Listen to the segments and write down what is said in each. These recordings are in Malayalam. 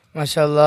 മഷല്ല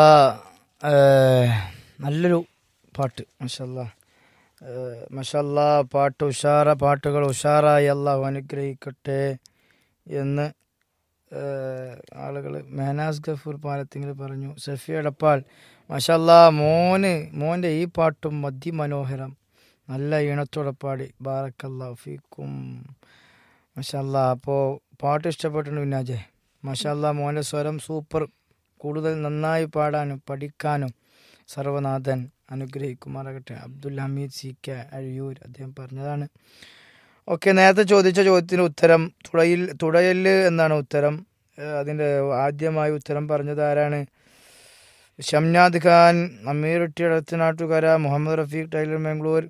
നല്ലൊരു പാട്ട് മഷല്ല മഷല്ല പാട്ട് ഉഷാറ പാട്ടുകൾ ഉഷാറായി അള്ളാഹു അനുഗ്രഹിക്കട്ടെ എന്ന് ആളുകൾ മേനാസ് ഗഫൂർ പാലത്തിങ്കിൽ പറഞ്ഞു സഫി എടപ്പാൾ മഷല്ല മോന് മോൻ്റെ ഈ പാട്ടും മതിമനോഹരം നല്ല ഈണത്തോടെ പാടി ബാറക്കല്ലാ ഫീക്കും മഷല്ല അപ്പോൾ പാട്ട് ഇഷ്ടപ്പെട്ടിട്ടുണ്ട് പിന്നാജെ മഷല്ല മോൻ്റെ സ്വരം സൂപ്പർ കൂടുതൽ നന്നായി പാടാനും പഠിക്കാനും സർവനാഥൻ അനുഗ്രഹിക്കുമാറാകട്ടെ അബ്ദുൽ ഹമീദ് സി കെ അഴിയൂർ അദ്ദേഹം പറഞ്ഞതാണ് ഓക്കെ നേരത്തെ ചോദിച്ച ചോദ്യത്തിന് ഉത്തരം തുടയിൽ തുടയല് എന്നാണ് ഉത്തരം അതിൻ്റെ ആദ്യമായി ഉത്തരം പറഞ്ഞത് ആരാണ് ഷംനാദ് ഖാൻ അമീറുട്ടി അടുത്തനാട്ടുകാര മുഹമ്മദ് റഫീഖ് ടൈലർ മാംഗ്ലൂർ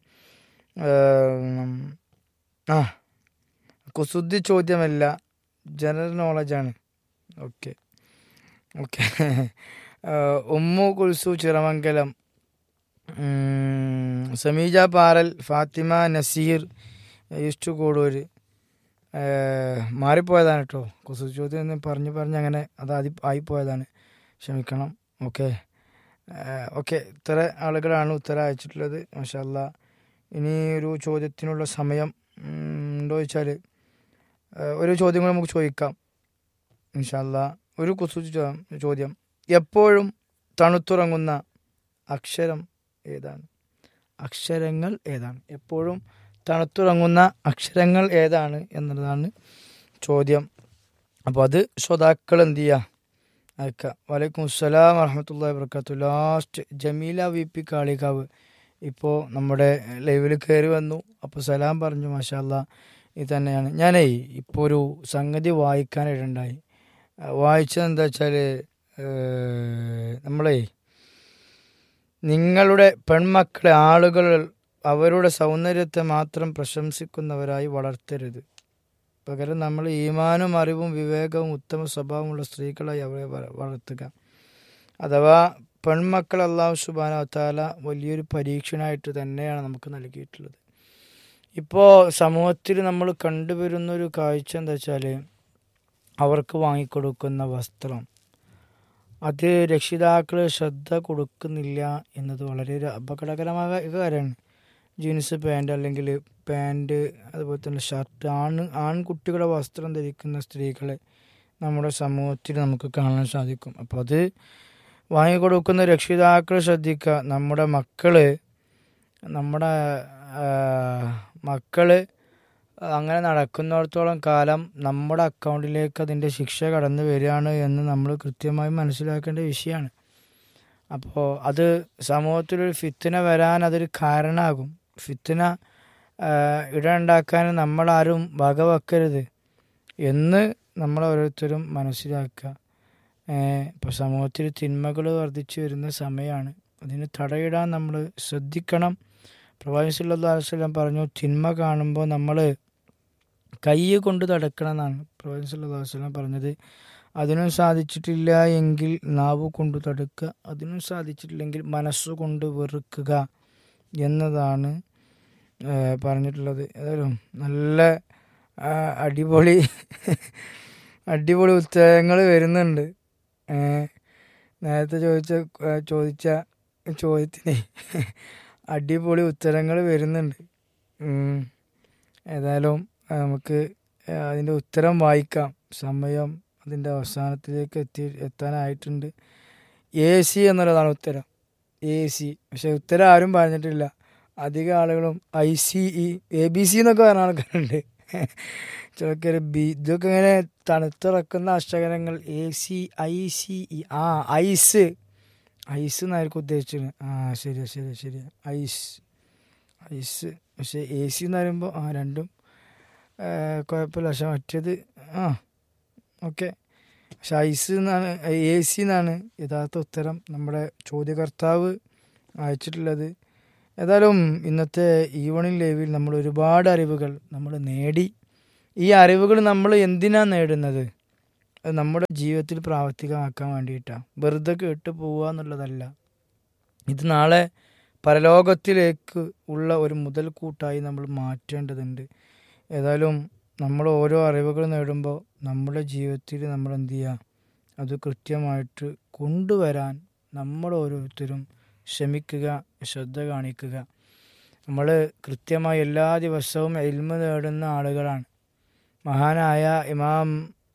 ആ കുസുദ്ധി ചോദ്യമല്ല ജനറൽ നോളജാണ് okay okay Ummu Kulsu Chiramangalam Sameeja Paral Fathima Naseer east Kudur മാറിപ്പോയതാണ് കേട്ടോ കുസു ചോദ്യം പറഞ്ഞ് പറഞ്ഞ് അങ്ങനെ അത് ആദ്യ ആയിപ്പോയതാണ് ക്ഷമിക്കണം ഓക്കെ ഓക്കെ ഇത്ര ആളുകളാണ് ഉത്തരം അയച്ചിട്ടുള്ളത് മാഷല്ല ഇനി ഒരു ചോദ്യത്തിനുള്ള സമയം ഉണ്ടോ ചോദിച്ചാൽ ഒരു ചോദ്യം കൂടെ നമുക്ക് ചോദിക്കാം ഇൻഷല്ല ഒരു കുസു ചോദ്യം എപ്പോഴും തണുത്തുറങ്ങുന്ന അക്ഷരം ഏതാണ് അക്ഷരങ്ങൾ ഏതാണ് എപ്പോഴും തണുത്തുറങ്ങുന്ന അക്ഷരങ്ങൾ ഏതാണ് എന്നുള്ളതാണ് ചോദ്യം അപ്പോൾ അത് ശ്രോതാക്കൾ എന്ത് ചെയ്യുക അയക്കുക വലൈക്കും അസ്സലാം വറഹമത്തല്ലാ വർക്കാത്തു last Jameela V P Kalikavu ഇപ്പോൾ നമ്മുടെ ലൈവിൽ കയറി വന്നു അപ്പോൾ സലാം പറഞ്ഞു മാഷാല്ല ഇത് തന്നെയാണ് ഞാനേ ഇപ്പോൾ ഒരു സംഗതി വായിക്കാനായിട്ടുണ്ടായി വായിച്ചത് എന്താ വെച്ചാൽ നമ്മളെ നിങ്ങളുടെ പെൺമക്കളെ ആളുകൾ അവരുടെ സൗന്ദര്യത്തെ മാത്രം പ്രശംസിക്കുന്നവരായി വളർത്തരുത് പകരം നമ്മൾ ഈമാനും അറിവും വിവേകവും ഉത്തമ സ്വഭാവമുള്ള സ്ത്രീകളായി അവരെ വളർത്തുക അഥവാ പെൺമക്കൾ അള്ളാഹു സുബാന താല വലിയൊരു പരീക്ഷണമായിട്ട് തന്നെയാണ് നമുക്ക് നൽകിയിട്ടുള്ളത് ഇപ്പോൾ സമൂഹത്തിൽ നമ്മൾ കണ്ടുവരുന്ന ഒരു കാഴ്ച എന്താ വെച്ചാൽ അവർക്ക് വാങ്ങിക്കൊടുക്കുന്ന വസ്ത്രം അത് രക്ഷിതാക്കൾ ശ്രദ്ധ കൊടുക്കുന്നില്ല എന്നത് വളരെ ഒരു അപകടകരമായ കാര്യമാണ് ജീൻസ് പാൻറ് അല്ലെങ്കിൽ പാൻറ് അതുപോലെ തന്നെ ഷർട്ട് ആൺ ആൺകുട്ടികളുടെ വസ്ത്രം ധരിക്കുന്ന സ്ത്രീകളെ നമ്മുടെ സമൂഹത്തിൽ നമുക്ക് കാണാൻ സാധിക്കും അപ്പോൾ അത് വാങ്ങിക്കൊടുക്കുന്ന രക്ഷിതാക്കൾ ശ്രദ്ധിക്കുക നമ്മുടെ മക്കള് നമ്മുടെ മക്കള് അങ്ങനെ നടക്കുന്നിടത്തോളം കാലം നമ്മുടെ അക്കൗണ്ടിലേക്ക് അതിൻ്റെ ശിക്ഷ കടന്നു വരികയാണ് എന്ന് നമ്മൾ കൃത്യമായി മനസ്സിലാക്കേണ്ട വിഷയമാണ് അപ്പോൾ അത് സമൂഹത്തിലൊരു ഫിത്തിന വരാൻ അതൊരു കാരണമാകും ഫിത്തിന ഇടമുണ്ടാക്കാൻ നമ്മളാരും വകവെക്കരുത് എന്ന് നമ്മൾ ഓരോരുത്തരും മനസ്സിലാക്കുക ഇപ്പോൾ സമൂഹത്തിൽ തിന്മകൾ വർദ്ധിച്ചു വരുന്ന സമയമാണ് അതിന് തടയിടാൻ നമ്മൾ ശ്രദ്ധിക്കണം പ്രവാചി സല്ലാ വസ്ലം പറഞ്ഞു തിന്മ കാണുമ്പോൾ നമ്മൾ കൈ കൊണ്ട് തടക്കണം എന്നാണ് പ്രവാചി സല്ലാ വസ്ലം പറഞ്ഞത് അതിനും സാധിച്ചിട്ടില്ല എങ്കിൽ നാവ് കൊണ്ട് തടുക്കുക അതിനും സാധിച്ചിട്ടില്ലെങ്കിൽ മനസ്സുകൊണ്ട് വെറുക്കുക എന്നതാണ് പറഞ്ഞിട്ടുള്ളത് ഏതായാലും നല്ല അടിപൊളി അടിപൊളി ഉത്തരങ്ങൾ വരുന്നുണ്ട് നേരത്തെ ചോദിച്ച ചോദിച്ച ചോദ്യത്തിന് അടിപൊളി ഉത്തരങ്ങൾ വരുന്നുണ്ട് ഏതായാലും നമുക്ക് അതിൻ്റെ ഉത്തരം വായിക്കാം സമയം അതിൻ്റെ അവസാനത്തിലേക്ക് എത്തി എത്താനായിട്ടുണ്ട് എ സി എന്നുള്ളതാണ് ഉത്തരം എ സി പക്ഷെ ഉത്തരം ആരും പറഞ്ഞിട്ടില്ല അധിക ആളുകളും I C E A B C എന്നൊക്കെ പറഞ്ഞ ആൾക്കാരുണ്ട് ചിലക്ക് ബി ഇതൊക്കെ ഇങ്ങനെ തണുത്തിറക്കുന്ന അക്ഷരങ്ങൾ A C I C E ആ ഐസ് ഐസ് എന്നായിരിക്കും ഉദ്ദേശിച്ചത് ആ ശരി ശരി ശരി ഐസ് ഐസ് പക്ഷെ എ സി എന്ന് പറയുമ്പോൾ ആ രണ്ടും കുഴപ്പമില്ല പക്ഷെ മറ്റേത് ആ ഓക്കെ പക്ഷെ ഐസ് എന്നാണ് എ സി എന്നാണ് യഥാർത്ഥ ഉത്തരം നമ്മുടെ ചോദ്യകർത്താവ് അയച്ചിട്ടുള്ളത് ഏതായാലും ഇന്നത്തെ ഈവണിംഗ് ലൈവിൽ നമ്മൾ ഒരുപാട് അറിവുകൾ നമ്മൾ നേടി ഈ അറിവുകൾ നമ്മൾ എന്തിനാണ് നേടുന്നത് അത് നമ്മുടെ ജീവിതത്തിൽ പ്രാവർത്തികമാക്കാൻ വേണ്ടിയിട്ടാണ് വെറുതെ കേട്ട് പോവുക എന്നുള്ളതല്ല ഇത് നാളെ പരലോകത്തിലേക്ക് ഉള്ള ഒരു മുതൽക്കൂട്ടായി നമ്മൾ മാറ്റേണ്ടതുണ്ട് ഏതായാലും നമ്മൾ ഓരോ അറിവുകൾ നേടുമ്പോൾ നമ്മുടെ ജീവിതത്തിൽ നമ്മൾ എന്ത് ചെയ്യുക അത് കൃത്യമായിട്ട് കൊണ്ടുവരാൻ നമ്മൾ ഓരോരുത്തരും ശ്രമിക്കുക ശ്രദ്ധ കാണിക്കുക നമ്മൾ കൃത്യമായി എല്ലാ ദിവസവും എൽമ നേടുന്ന ആളുകളാണ് മഹാനായ ഇമാം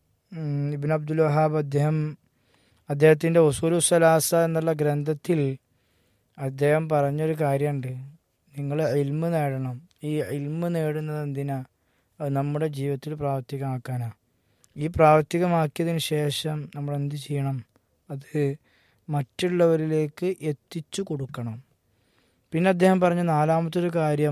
ഉം, ഇബ്ൻ അബ്ദുൽ വഹാബ് അദ്ദേഹം അദ്ദേഹത്തിൻ്റെ ഉസൂലു സലാസ എന്നുള്ള ഗ്രന്ഥത്തിൽ അദ്ദേഹം പറഞ്ഞൊരു കാര്യമുണ്ട് നിങ്ങൾ ഇൽമ നേടണം ഈ ഇൽമ നേടുന്നത് എന്തിനാ അത് നമ്മുടെ ജീവിതത്തിൽ പ്രാവർത്തികമാക്കാനാണ് ഈ പ്രാവർത്തികമാക്കിയതിന് ശേഷം നമ്മൾ എന്ത് ചെയ്യണം അത് മറ്റുള്ളവരിലേക്ക് എത്തിച്ചു കൊടുക്കണം പിന്നെ അദ്ദേഹം പറഞ്ഞ നാലാമത്തെ ഒരു കാര്യം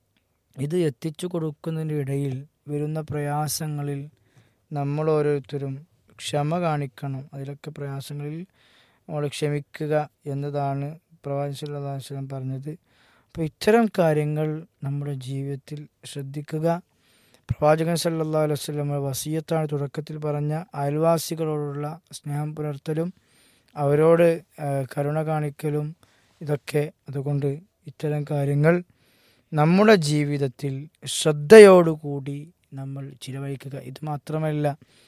ഇത് എത്തിച്ചു കൊടുക്കുന്നതിൻ്റെ ഇടയിൽ വരുന്ന പ്രയാസങ്ങളിൽ നമ്മൾ ഓരോരുത്തരും ക്ഷമ കാണിക്കണം അതിലൊക്കെ പ്രയാസങ്ങളിൽ നമ്മൾ ക്ഷമിക്കുക എന്നതാണ് പ്രവാചകൻ സല്ലല്ലാഹു അലൈഹി വസല്ലം പറഞ്ഞത് അപ്പോൾ ഇത്തരം കാര്യങ്ങൾ നമ്മുടെ ജീവിതത്തിൽ ശ്രദ്ധിക്കുക പ്രവാചകൻ സല്ലല്ലാഹു അലൈഹി വസല്ലം വസീയത്താണ് തുടക്കത്തിൽ പറഞ്ഞ അയൽവാസികളോടുള്ള സ്നേഹം പുലർത്തലും അവരോട് ആ, കരുണ കാണിക്കലും ഇതൊക്കെ അതുകൊണ്ട് ഇത്തരം കാര്യങ്ങൾ നമ്മുടെ ജീവിതത്തിൽ ശ്രദ്ധയോടുകൂടി നമ്മൾ ചിലവഴിക്കുക ഇത് മാത്രമല്ല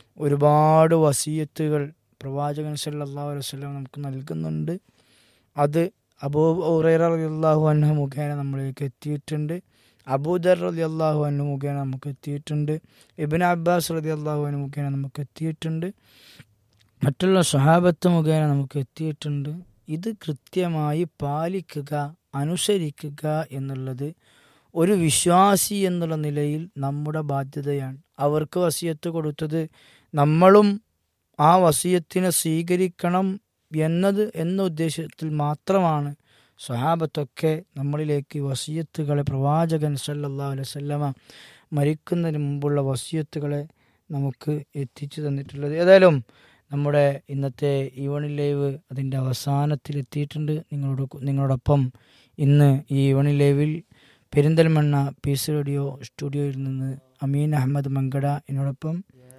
ഒരുപാട് വസീയത്തുകൾ പ്രവാചകൻ സല്ലല്ലാഹു അലൈഹി വസല്ലം നമുക്ക് നൽകുന്നുണ്ട് അത് അബൂ ഉറൈറ റളിയല്ലാഹു അൻഹു മുഖേന നമ്മളിലേക്ക് എത്തിയിട്ടുണ്ട് അബൂദർ റളിയല്ലാഹു അൻഹു മുഖേന നമുക്ക് എത്തിയിട്ടുണ്ട് ഇബ്ൻ അബ്ബാസ് റളിയല്ലാഹു അൻഹു മുഖേന നമുക്ക് എത്തിയിട്ടുണ്ട് മറ്റുള്ള സ്വഹാബത്ത് മുഖേന നമുക്ക് എത്തിയിട്ടുണ്ട് ഇത് കൃത്യമായി പാലിക്കുക അനുസരിക്കുക എന്നുള്ളത് ഒരു വിശ്വാസി എന്നുള്ള നിലയിൽ നമ്മുടെ ബാധ്യതയാണ് അവർക്ക് വസിയത്ത് കൊടുത്തത് നമ്മളും ആ വസിയത്തിനെ സ്വീകരിക്കണം എന്നത് എന്ന ഉദ്ദേശത്തിൽ മാത്രമാണ് സ്വഹാബത്തൊക്കെ നമ്മളിലേക്ക് വസിയത്തുകളെ പ്രവാചകൻ സല്ലല്ലാഹു അലൈഹി വസല്ലമ മരിക്കുന്നതിന് മുമ്പുള്ള വസിയത്തുകളെ നമുക്ക് എത്തിച്ചു തന്നിട്ടുള്ളത് ഏതായാലും നമ്മുടെ ഇന്നത്തെ ഈവണിംഗ് ലൈവ് അതിൻ്റെ അവസാനത്തിൽ എത്തിയിട്ടുണ്ട് നിങ്ങളോട് നിങ്ങളോടൊപ്പം ഇന്ന് ഈ ഈവണിംഗ് ലൈവിൽ പെരിന്തൽമണ്ണ പീസ് റേഡിയോ സ്റ്റുഡിയോയിൽ നിന്ന് അമീൻ അഹമ്മദ് മങ്കട എന്നോടൊപ്പം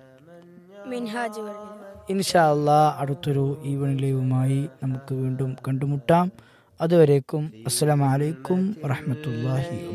മിൻഹാജ് വഴി ഇൻഷാ അള്ളാ അടുത്തൊരു ഈവനിംഗ് ലൈവുമായി നമുക്ക് വീണ്ടും കണ്ടുമുട്ടാം അതുവരേക്കും അസ്സലാമലൈക്കും വറഹമത്തല്ലാഹി